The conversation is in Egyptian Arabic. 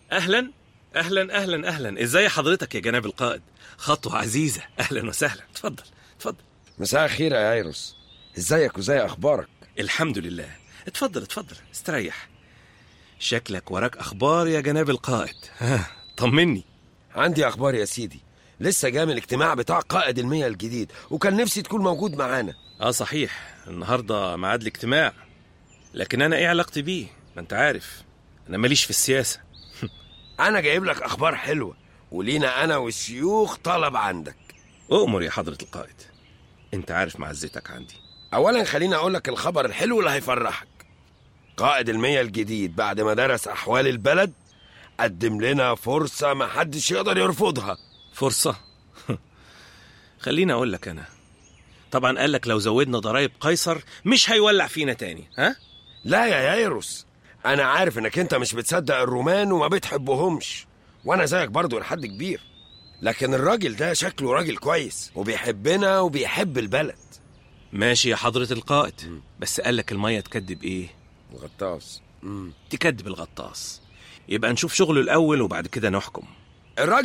اهلا اهلا اهلا اهلا ازاي حضرتك يا جناب القائد خطوه عزيزه اهلا وسهلا اتفضل اتفضل مساء الخير يا ايروس ازيك وزي اخبارك الحمد لله اتفضل اتفضل استريح شكلك وراك اخبار يا جناب القائد ها طمني عندي اخبار يا سيدي لسه جاي من الاجتماع بتاع قائد المية الجديد وكان نفسي تكون موجود معانا اه صحيح النهارده ميعاد الاجتماع لكن انا ايه علاقتي بيه ما انت عارف انا ماليش في السياسه انا جايب لك اخبار حلوه ولينا انا والشيوخ طلب عندك اؤمر يا حضره القائد انت عارف معزتك عندي اولا خليني اقول لك الخبر الحلو اللي هيفرحك قائد المية الجديد بعد ما درس احوال البلد قدم لنا فرصة ما حدش يقدر يرفضها فرصه خليني اقول لك انا طبعا قال لك لو زودنا ضرائب قيصر مش هيولع فينا تاني ها لا يا يايروس انا عارف انك انت مش بتصدق الرومان وما بتحبهمش وانا زيك برضو لحد كبير لكن الراجل ده شكله راجل كويس وبيحبنا وبيحب البلد ماشي يا حضره القائد بس قال لك الميه تكدب ايه غطاس تكدب الغطاس يبقى نشوف شغله الاول وبعد كده نحكم الراجل